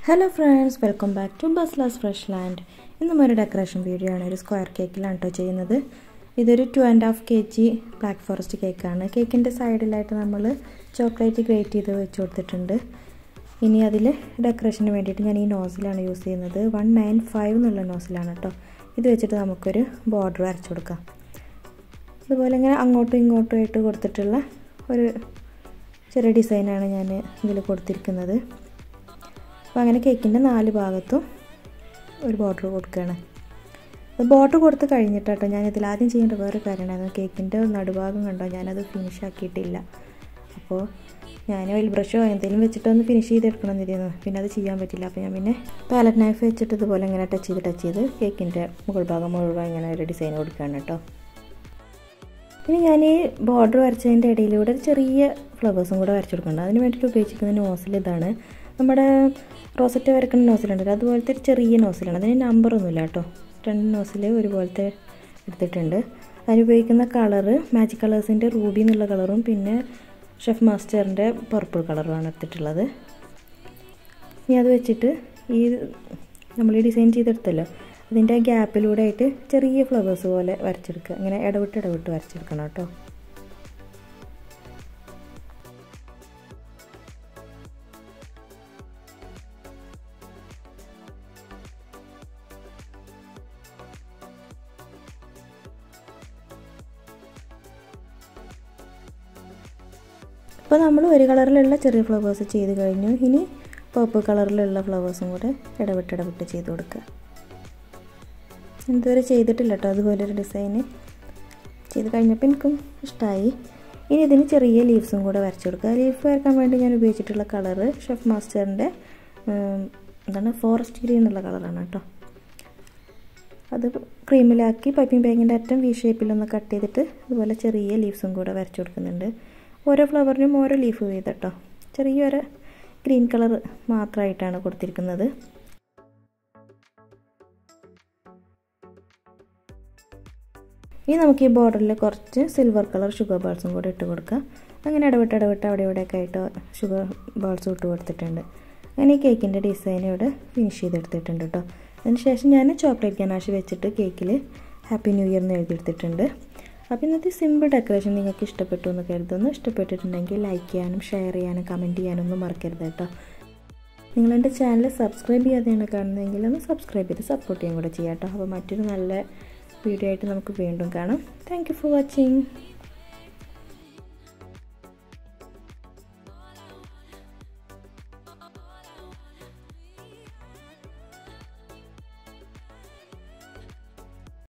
hello friends welcome back to ബസ്ലാസ് fresh land ഇന്നും ഒരു ഡെക്കറേഷൻ വീഡിയോ ആണ് ഒരു സ്ക്വയർ കേക്കിലാണ് കേട്ടോ ചെയ്യുന്നത് ഇതൊരു two and half K G black forest കേക്കാണ് കേക്കിൻ്റെ സൈഡിലായിട്ട് നമ്മൾ ചോക്ലേറ്റ് ഗ്രേറ്റ് ചെയ്ത് വെച്ച് കൊടുത്തിട്ടുണ്ട് ഇനി അതിൽ ഡെക്കറേഷന് വേണ്ടിയിട്ട് ഞാൻ ഈ നോസിലാണ് യൂസ് ചെയ്യുന്നത് വൺ നയൻ ഫൈവ് എന്നുള്ള നോസിലാണ് കേട്ടോ ഇത് വെച്ചിട്ട് നമുക്കൊരു ബോർഡർ വരച്ചു കൊടുക്കാം അതുപോലെ ഇങ്ങനെ അങ്ങോട്ടും ഇങ്ങോട്ടും ആയിട്ട് കൊടുത്തിട്ടുള്ള ഒരു ചെറിയ ഡിസൈനാണ് ഞാൻ ഇതിൽ കൊടുത്തിരിക്കുന്നത് അപ്പോൾ അങ്ങനെ കേക്കിൻ്റെ നാല് ഭാഗത്തും ഒരു ബോർഡർ കൊടുക്കുകയാണ് അത് ബോർഡർ കൊടുത്ത് കഴിഞ്ഞിട്ടോ ഞാൻ ഇതിൽ ആദ്യം ചെയ്യേണ്ട വേറെ കാര്യമായിരുന്നു കേക്കിൻ്റെ നടുഭാഗം കണ്ടോ ഞാനത് ഫിനിഷ് ആക്കിയിട്ടില്ല അപ്പോൾ ഞാൻ ഓയിൽ ബ്രഷോ എന്തെങ്കിലും വെച്ചിട്ടൊന്ന് ഫിനിഷ് ചെയ്തെടുക്കണം എന്നിരുന്നു പിന്നെ അത് ചെയ്യാൻ പറ്റില്ല അപ്പോൾ ഞാൻ പിന്നെ പാലറ്റ് നൈഫ് വെച്ചിട്ട് ഇതുപോലെ ഇങ്ങനെ ടച്ച് ചെയ്ത് ടച്ച് ചെയ്ത് കേക്കിൻ്റെ മുകൾ ഭാഗം മുഴുവൻ ഇങ്ങനെ ഒരു ഡിസൈൻ കൊടുക്കുകയാണ് കേട്ടോ ഇനി ഞാൻ ഈ ബോർഡർ വരച്ചതിൻ്റെ ഇടയിലൂടെ ഒരു ചെറിയ ഫ്ലവേഴ്സും കൂടെ വരച്ചു കൊടുക്കുന്നുണ്ട് അതിന് വേണ്ടിയിട്ട് ഉപയോഗിച്ചിരിക്കുന്ന നോസിൽ ഇതാണ് നമ്മുടെ റോസറ്റ് വരക്കുന്ന നോസിലുണ്ടല്ലോ അതുപോലത്തെ ഒരു ചെറിയ നോസിലാണ് അതിന് നമ്പറൊന്നുമില്ല കേട്ടോ രണ്ട് നോസിൽ ഒരുപോലത്തെ എടുത്തിട്ടുണ്ട് അതിനുപയോഗിക്കുന്ന കളറ് മാജിക് കളേഴ്സിൻ്റെ റൂബി എന്നുള്ള കളറും പിന്നെ ഷെഫ് മാസ്റ്ററിൻ്റെ പർപ്പിൾ കളറുമാണ് എടുത്തിട്ടുള്ളത് ഇനി അത് വെച്ചിട്ട് ഈ നമ്മൾ ഈ ഡിസൈൻ ചെയ്തെടുത്തല്ലോ അതിൻ്റെ ഗ്യാപ്പിലൂടെ ആയിട്ട് ചെറിയ ഫ്ലവേഴ്സ് പോലെ വരച്ചെടുക്കുക ഇങ്ങനെ ഇടവിട്ട് ഇടവിട്ട് വരച്ചെടുക്കണം കേട്ടോ അപ്പോൾ നമ്മൾ ഒരു കളറിലുള്ള ചെറിയ ഫ്ലവേഴ്സ് ചെയ്ത് കഴിഞ്ഞു ഇനി പർപ്പിൾ കളറിലുള്ള ഫ്ലവേഴ്സും കൂടെ ഇടവിട്ട് ഇടവിട്ട് ചെയ്ത് കൊടുക്കുക ഇതുവരെ ചെയ്തിട്ടില്ല കേട്ടോ അതുപോലൊരു ഡിസൈന് ചെയ്ത് കഴിഞ്ഞപ്പോൾ എനിക്കും ഇഷ്ടമായി ഇനി ഇതിന് ചെറിയ ലീവ്സും കൂടെ വരച്ചു കൊടുക്കുക ലീഫ് വരക്കാൻ വേണ്ടി ഞാൻ ഉപയോഗിച്ചിട്ടുള്ള കളറ് ഷെഫ് മാസ്റ്ററിൻ്റെ എന്താണ് ഫോറസ്റ്റ് ഗ്രീൻ എന്നുള്ള കളറാണ് കേട്ടോ അത് ക്രീമിലാക്കി പൈപ്പിംഗ് ബാഗിൻ്റെ അറ്റം വി ഷേപ്പിലൊന്ന് കട്ട് ചെയ്തിട്ട് അതുപോലെ ചെറിയ ലീവ്സും കൂടെ വരച്ചു കൊടുക്കുന്നുണ്ട് ഓരോ ഫ്ലവറിനും ഓരോ ലീഫ് വീതം കേട്ടോ ചെറിയൊരു ഗ്രീൻ കളർ മാത്രമായിട്ടാണ് കൊടുത്തിരിക്കുന്നത് ഇനി നമുക്ക് ഈ ബോർഡറിൽ കുറച്ച് സിൽവർ കളർ ഷുഗർ ബോൾസും കൂടെ ഇട്ട് കൊടുക്കുക അങ്ങനെ ഇടവിട്ട് ഇടവിട്ട് അവിടെ ഇവിടെയൊക്കെ ആയിട്ട് ഷുഗർ ബോൾസ് ഇട്ട് കൊടുത്തിട്ടുണ്ട് അങ്ങനെ ഈ കേക്കിൻ്റെ ഡിസൈൻ ഇവിടെ ഫിനിഷ് ചെയ്തെടുത്തിട്ടുണ്ട് കേട്ടോ അതിനുശേഷം ഞാൻ ചോക്ലേറ്റ് ഗനാഷ് വെച്ചിട്ട് കേക്കിൽ ഹാപ്പി ന്യൂ ഇയർ എന്ന് എഴുതിയെടുത്തിട്ടുണ്ട് അപ്പോൾ ഇന്നത്തെ സിമ്പിൾ ഡെക്കറേഷൻ നിങ്ങൾക്ക് ഇഷ്ടപ്പെട്ടു എന്ന് കരുതുന്നു ഇഷ്ടപ്പെട്ടിട്ടുണ്ടെങ്കിൽ ലൈക്ക് ചെയ്യാനും ഷെയർ ചെയ്യാനും കമൻറ്റ് ചെയ്യാനും ഒന്നും മറക്കരുത് കേട്ടോ നിങ്ങളെൻ്റെ ചാനൽ സബ്സ്ക്രൈബ് ചെയ്യാതെയാണ് കാണുന്നതെങ്കിൽ ഒന്ന് സബ്സ്ക്രൈബ് ചെയ്ത് സപ്പോർട്ട് ചെയ്യാൻ കൂടെ ചെയ്യാം കേട്ടോ അപ്പോൾ മറ്റൊരു നല്ല വീഡിയോ ആയിട്ട് നമുക്ക് വീണ്ടും കാണാം താങ്ക് ഫോർ വാച്ചിങ്